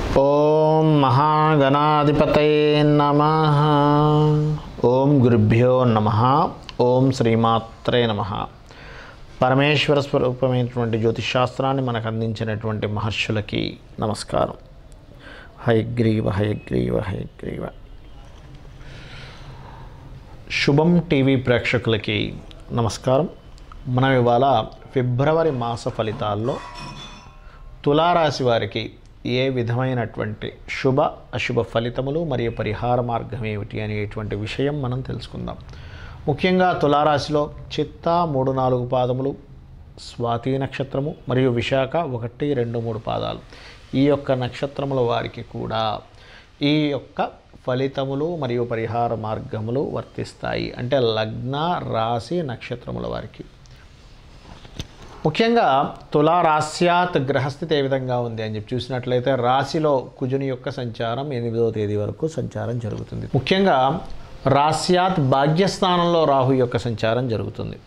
ఓం మహాగణాధిపతయే నమ ఓం గురుభ్యో నమ ఓం శ్రీమాత్రే నమ పరమేశ్వర స్వరూపమైనటువంటి జ్యోతిషాస్త్రాన్ని మనకు అందించినటువంటి మహర్షులకి నమస్కారం హయగ్రీవ హయగ్రీవ హయగ్రీవ శుభం టీవీ ప్రేక్షకులకి నమస్కారం మనం ఇవాళ ఫిబ్రవరి మాస ఫలితాల్లో తులారాశి వారికి ఏ విధమైనటువంటి శుభ అశుభ ఫలితములు మరియు పరిహార మార్గం ఏమిటి అనేటువంటి విషయం మనం తెలుసుకుందాం ముఖ్యంగా తులారాశిలో చిత్త మూడు నాలుగు పాదములు స్వాతి నక్షత్రము మరియు విశాఖ ఒకటి రెండు మూడు పాదాలు ఈ యొక్క నక్షత్రముల వారికి కూడా ఈ యొక్క ఫలితములు మరియు పరిహార మార్గములు వర్తిస్తాయి అంటే లగ్న రాశి నక్షత్రముల వారికి ముఖ్యంగా తులా రాశ్యాత్ గ్రహస్థితి ఏ విధంగా ఉంది అని చెప్పి చూసినట్లయితే రాశిలో కుజుని యొక్క సంచారం ఎనిమిదవ తేదీ వరకు సంచారం జరుగుతుంది ముఖ్యంగా రాశ్యాత్ భాగ్యస్థానంలో రాహు యొక్క సంచారం జరుగుతుంది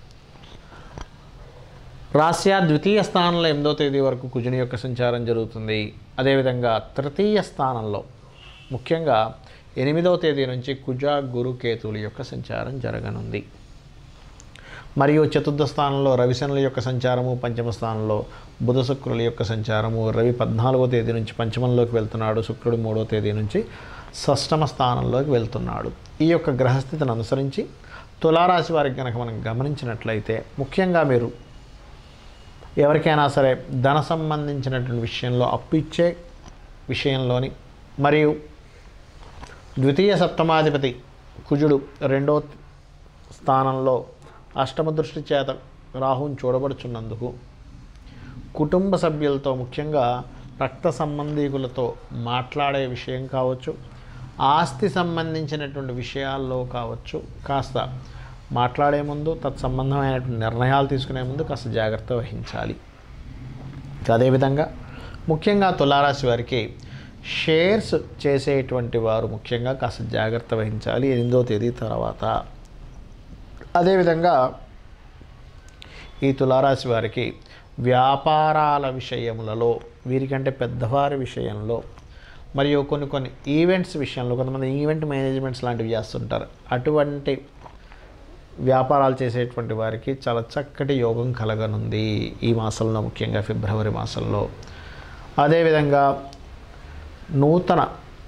రాశ్యా ద్వితీయ స్థానంలో ఎనిమిదో తేదీ వరకు కుజుని యొక్క సంచారం జరుగుతుంది అదేవిధంగా తృతీయ స్థానంలో ముఖ్యంగా ఎనిమిదవ తేదీ నుంచి కుజ గురు కేతువుల యొక్క సంచారం జరగనుంది మరియు చతుర్థ స్థానంలో రవిశనుల యొక్క సంచారము పంచమ స్థానంలో బుధ శుక్రుల యొక్క సంచారము రవి పద్నాలుగో తేదీ నుంచి పంచమంలోకి వెళ్తున్నాడు శుక్రుడు మూడో తేదీ నుంచి షష్టమ స్థానంలోకి వెళ్తున్నాడు ఈ యొక్క గ్రహస్థితిని అనుసరించి తులారాశి వారికి కనుక మనం గమనించినట్లయితే ముఖ్యంగా మీరు ఎవరికైనా సరే ధన సంబంధించినటువంటి విషయంలో అప్పు ఇచ్చే విషయంలోని మరియు ద్వితీయ సప్తమాధిపతి కుజుడు రెండో స్థానంలో అష్టమ దృష్టి చేత రాహుని చూడబడుచున్నందుకు కుటుంబ సభ్యులతో ముఖ్యంగా రక్త సంబంధీకులతో మాట్లాడే విషయం కావచ్చు ఆస్తి సంబంధించినటువంటి విషయాల్లో కావచ్చు కాస్త మాట్లాడే ముందు తత్సంబంధమైనటువంటి నిర్ణయాలు తీసుకునే ముందు కాస్త జాగ్రత్త వహించాలి అదేవిధంగా ముఖ్యంగా తులారాశి వారికి షేర్స్ చేసేటువంటి వారు ముఖ్యంగా కాస్త జాగ్రత్త వహించాలి ఎనిమిదో తేదీ తర్వాత అదేవిధంగా ఈ తులారాశి వారికి వ్యాపారాల విషయములలో వీరికంటే పెద్దవారి విషయంలో మరియు కొన్ని కొన్ని ఈవెంట్స్ విషయంలో కొంతమంది ఈవెంట్ మేనేజ్మెంట్స్ లాంటివి చేస్తుంటారు అటువంటి వ్యాపారాలు చేసేటువంటి వారికి చాలా చక్కటి యోగం కలగనుంది ఈ మాసంలో ముఖ్యంగా ఫిబ్రవరి మాసంలో అదేవిధంగా నూతన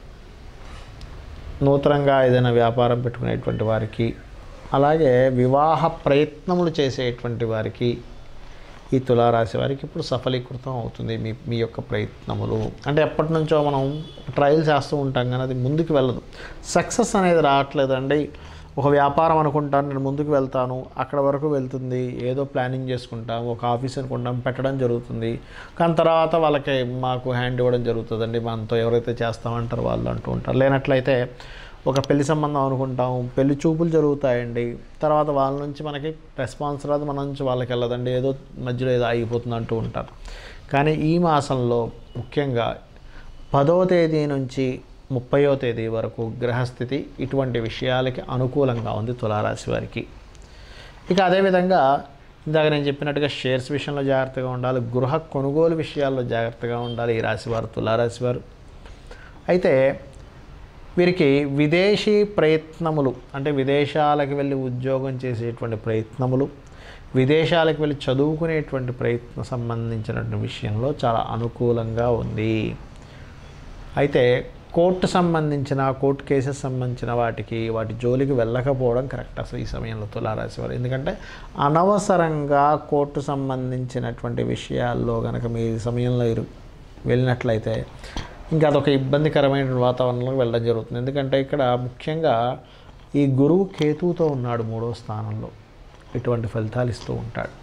నూతనంగా ఏదైనా వ్యాపారం పెట్టుకునేటువంటి వారికి అలాగే వివాహ ప్రయత్నములు చేసేటువంటి వారికి ఈ తులారాశి వారికి ఇప్పుడు సఫలీకృతం అవుతుంది మీ మీ యొక్క ప్రయత్నములు అంటే ఎప్పటి నుంచో మనం ట్రయల్ చేస్తూ ఉంటాం కానీ అది ముందుకు వెళ్ళదు సక్సెస్ అనేది రావట్లేదండి ఒక వ్యాపారం అనుకుంటాను నేను ముందుకు వెళ్తాను అక్కడ వరకు వెళ్తుంది ఏదో ప్లానింగ్ చేసుకుంటాం ఒక ఆఫీస్ అనుకుంటాం పెట్టడం జరుగుతుంది కానీ తర్వాత వాళ్ళకి మాకు హ్యాండ్ ఇవ్వడం జరుగుతుందండి మనతో ఎవరైతే చేస్తామంటారో వాళ్ళు అంటూ ఉంటారు లేనట్లయితే ఒక పెళ్లి సంబంధం అనుకుంటాం పెళ్లి చూపులు జరుగుతాయండి తర్వాత వాళ్ళ నుంచి మనకి రెస్పాన్స్ రాదు మన నుంచి వాళ్ళకి వెళ్ళదండి ఏదో మధ్యలో ఏదో ఆగిపోతుంది అంటూ ఉంటారు కానీ ఈ మాసంలో ముఖ్యంగా పదో తేదీ నుంచి ముప్పయో తేదీ వరకు గ్రహస్థితి ఇటువంటి విషయాలకి అనుకూలంగా ఉంది తులారాశి వారికి ఇక అదేవిధంగా ఇందాక నేను చెప్పినట్టుగా షేర్స్ విషయంలో జాగ్రత్తగా ఉండాలి గృహ కొనుగోలు విషయాల్లో జాగ్రత్తగా ఉండాలి ఈ రాశివారు తులారాశి వారు అయితే వీరికి విదేశీ ప్రయత్నములు అంటే విదేశాలకు వెళ్ళి ఉద్యోగం చేసేటువంటి ప్రయత్నములు విదేశాలకు వెళ్ళి చదువుకునేటువంటి ప్రయత్నం సంబంధించినటువంటి విషయంలో చాలా అనుకూలంగా ఉంది అయితే కోర్టు సంబంధించిన కోర్టు కేసెస్ సంబంధించిన వాటికి వాటి జోలికి వెళ్ళకపోవడం కరెక్ట్ అసలు ఈ సమయంలో తులారాశి వారు ఎందుకంటే అనవసరంగా కోర్టు సంబంధించినటువంటి విషయాల్లో కనుక మీ సమయంలో ఇరు వెళ్ళినట్లయితే ఇంకా అదొక ఇబ్బందికరమైన వాతావరణంలోకి వెళ్ళడం జరుగుతుంది ఎందుకంటే ఇక్కడ ముఖ్యంగా ఈ గురువు కేతువుతో ఉన్నాడు మూడో స్థానంలో ఇటువంటి ఫలితాలు ఇస్తూ ఉంటాడు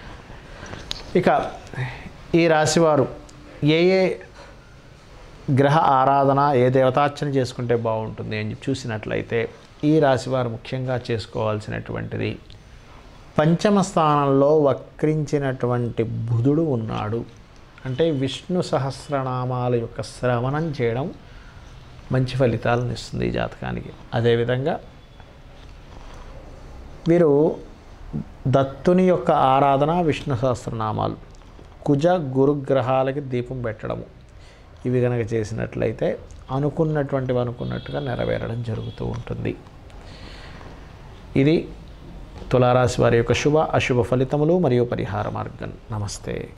ఇక ఈ రాశివారు ఏ ఏ గ్రహ ఆరాధన ఏ దేవతార్చన చేసుకుంటే బాగుంటుంది అని చెప్పి చూసినట్లయితే ఈ రాశివారు ముఖ్యంగా చేసుకోవాల్సినటువంటిది పంచమ స్థానంలో వక్రించినటువంటి బుధుడు ఉన్నాడు అంటే విష్ణు సహస్రనామాల యొక్క శ్రవణం చేయడం మంచి ఫలితాలను ఇస్తుంది ఈ జాతకానికి అదేవిధంగా వీరు దత్తుని యొక్క ఆరాధన విష్ణు సహస్రనామాలు కుజ గురుగ్రహాలకి దీపం పెట్టడము ఇవి కనుక చేసినట్లయితే అనుకున్నటువంటివి అనుకున్నట్టుగా నెరవేరడం జరుగుతూ ఉంటుంది ఇది తులారాశి వారి యొక్క శుభ అశుభ ఫలితములు మరియు పరిహార మార్గం నమస్తే